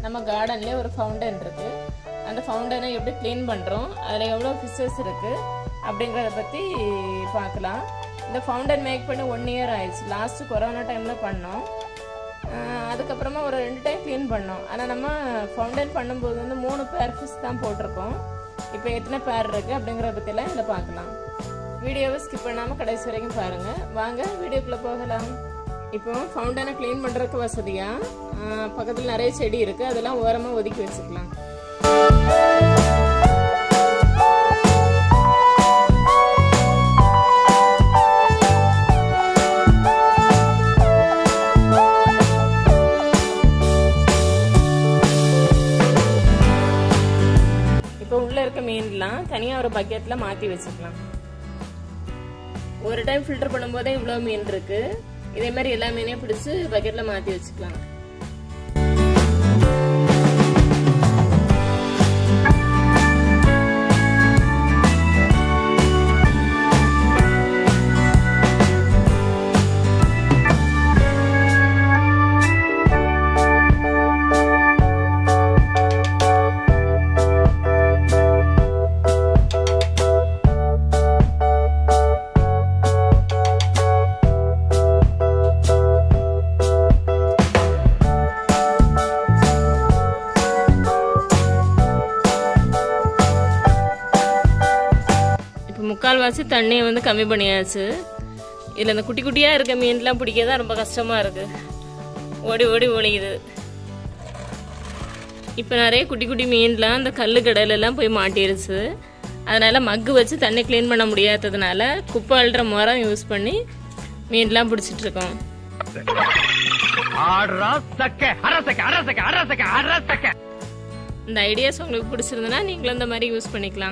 நம்ம கார்டன்லேயே ஒரு ஃபவுண்டன் இருக்குது அந்த ஃபவுண்டனை எப்படி க்ளீன் பண்ணுறோம் அதில் எவ்வளோ ஃபிஷஸ் இருக்குது அப்படிங்கிறத பற்றி பார்க்கலாம் இந்த ஃபவுண்டன் மேக் பண்ணி ஒன் இயர் ஆயிடுச்சு லாஸ்ட்டு கொரோனா டைமில் பண்ணோம் ஆஹ் அதுக்கப்புறமா ஒரு ரெண்டு டைம் க்ளீன் பண்ணோம் ஆனால் நம்ம ஃபவுண்டன் பண்ணும்போது வந்து மூணு பேர் ஃபிஷ் தான் போட்டிருக்கோம் இப்போ எத்தனை பேர் இருக்குது அப்படிங்கிறத பற்றிலாம் இதில் பார்க்கலாம் வீடியோவை ஸ்கிப் பண்ணாமல் கடைசி வரைக்கும் பாருங்கள் வாங்க வீடியோக்குள்ளே போகலாம் இப்போ ஃபவுண்டனை க்ளீன் பண்ணுறதுக்கு வசதியாக பக்கத்தில் நிறைய செடி இருக்குது அதெல்லாம் ஓரமாக ஒதுக்கி வச்சுக்கலாம் இப்போ உள்ள இருக்க மீன்லாம் தனியாக ஒரு பக்கெட்டில் மாற்றி வச்சுக்கலாம் ஒரு டைம் ஃபில்டர் பண்ணும்போதே இவ்வளோ மீன் இருக்கு இதே மாதிரி எல்லா மீனையும் பிடிச்சி பக்கெட்டில் மாற்றி வச்சுக்கலாம் இப்போ முக்கால்வாசி தண்ணியை வந்து கம்மி பண்ணியாச்சு இதில் இந்த குட்டி குட்டியாக இருக்க மீன்லாம் பிடிக்க தான் ரொம்ப கஷ்டமாக இருக்குது ஓடி ஓடி ஒழியுது இப்போ நிறைய குட்டி குட்டி மீன்லாம் அந்த கல் கடையிலலாம் போய் மாட்டிருச்சு அதனால் மக்கு வச்சு தண்ணி க்ளீன் பண்ண முடியாததுனால குப்பை அள்ளுற முறம் யூஸ் பண்ணி மீன்லாம் பிடிச்சிட்டு இருக்கோம் இந்த ஐடியாஸ் உங்களுக்கு பிடிச்சிருந்தனா நீங்களும் இந்த மாதிரி யூஸ் பண்ணிக்கலாம்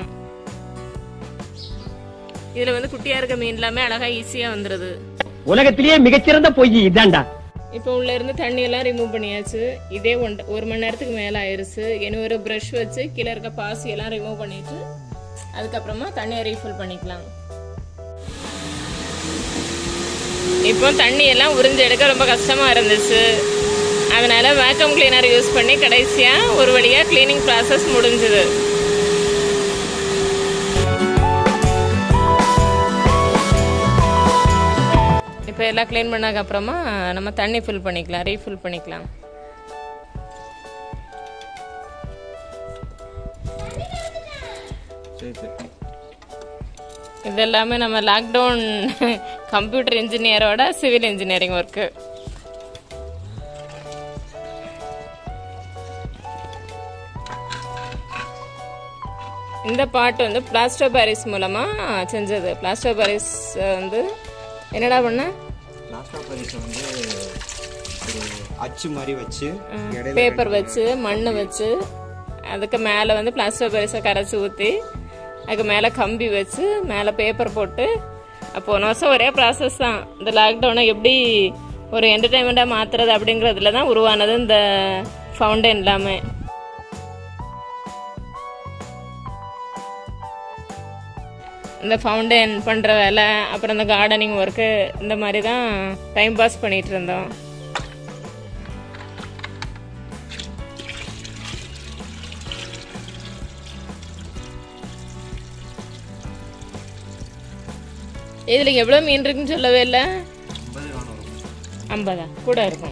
இதில் வந்து குட்டியாக இருக்க மீன் எல்லாமே அழகாக ஈஸியாக வந்துடுது உலகத்திலேயே மிகச்சிறந்த பொய் இதான்டா இப்போ உள்ள இருந்து தண்ணி எல்லாம் ரிமூவ் பண்ணியாச்சு இதே ஒன் ஒரு மணி நேரத்துக்கு மேலே ஆயிருச்சு இனி ஒரு ப்ரஷ் வச்சு கீழே இருக்க பாசி எல்லாம் ரிமூவ் பண்ணிட்டு அதுக்கப்புறமா தண்ணியை ரீஃபில் பண்ணிக்கலாம் இப்போ தண்ணி எல்லாம் உறிஞ்சு எடுக்க ரொம்ப கஷ்டமா இருந்துச்சு அதனால வேக்கம் கிளீனர் யூஸ் பண்ணி கடைசியா ஒரு வழியா கிளீனிங் ப்ராசஸ் முடிஞ்சுது இப்போ எல்லாம் க்ளீன் பண்ணதுக்கு அப்புறமா நம்ம தண்ணி ஃபில் பண்ணிக்கலாம் ரீஃபில் பண்ணிக்கலாம் இது எல்லாமே நம்ம லாக்டவுன் கம்ப்யூட்டர் இன்ஜினியரோட சிவில் இன்ஜினியரிங் ஒர்க்கு இந்த பாட்டு வந்து பிளாஸ்டோ பாரிஸ் மூலமா செஞ்சது பிளாஸ்டோ பாரிஸ் வந்து என்னடா பண்ண லாஸ்ட் பரிசை வந்து ஒரு அச்சு மாதிரி வச்சு இடையில பேப்பர் வச்சு மண் வச்சு அதுக்கு மேலே வந்து பிளாஸ்டர் பரிசை கரைச்சி ஊற்றி அதுக்கு மேலே கம்பி வச்சு மேலே பேப்பர் போட்டு அப்போ ஒன்று வருஷம் ஒரே ப்ராசஸ் தான் இந்த லாக்டவுனை எப்படி ஒரு என்டர்டைன்மெண்ட்டாக மாற்றுறது அப்படிங்கிறதுல தான் உருவானது இந்த ஃபவுண்டன் எல்லாமே இந்த ஃபவுண்டன் பண்ணுற வேலை அப்புறம் இந்த கார்டனிங் ஒர்க்கு இந்த மாதிரி தான் டைம் பாஸ் பண்ணிகிட்டு இருந்தோம் இதுல எவ்வளவு மீன் இருக்குன்னு சொல்லவே இல்லை ஐம்பது காணும் வரும் ஐம்பதா கூட இருக்கும்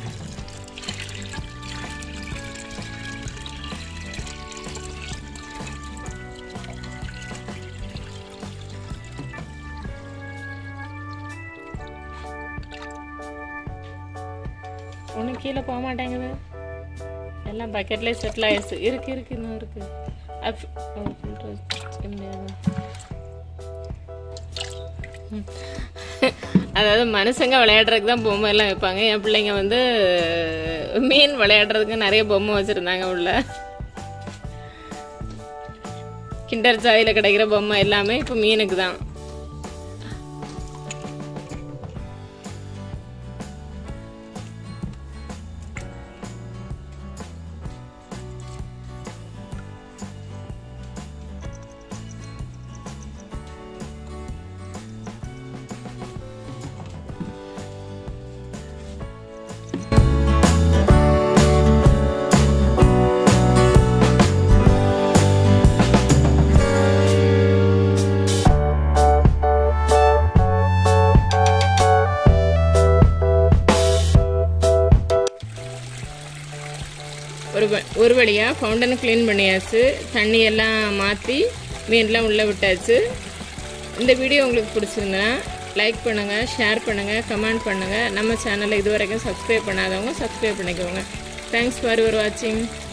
ஒன்றும் கீழே போக மாட்டேங்குது எல்லாம் பக்கெட்லேயே செட்டில் ஆயிடுச்சு இருக்கு இருக்கு இன்னும் இருக்கு அப் ஓ, filter வச்சுக்க முடியாது. ம். அதாவது மனுஷங்க விளையாடுறதுக்கு தான் பொம்மை எல்லாம் வைப்பாங்க என் பிள்ளைங்க வந்து மீன் விளையாடுறதுக்கு நிறைய பொம்மை வச்சுருந்தாங்க உள்ள கிண்டர் சாயில் கிடைக்கிற பொம்மை எல்லாமே இப்போ மீனுக்கு தான் ஒரு வ- ஒரு வழியாக ஃபவுண்டனை க்ளீன் பண்ணியாச்சு தண்ணி எல்லாம் மாற்றி மீன்லாம் உள்ளே விட்டாச்சு இந்த வீடியோ உங்களுக்கு பிடிச்சிருந்தா லைக் பண்ணுங்கள் ஷேர் பண்ணுங்கள் கமெண்ட் பண்ணுங்கள் நம்ம சேனலை இது வரைக்கும் சப்ஸ்கிரைப் பண்ணாதவங்க சப்ஸ்கிரைப் பண்ணிக்கோங்க தேங்க்ஸ் ஃபார் யுவர் வாட்சிங்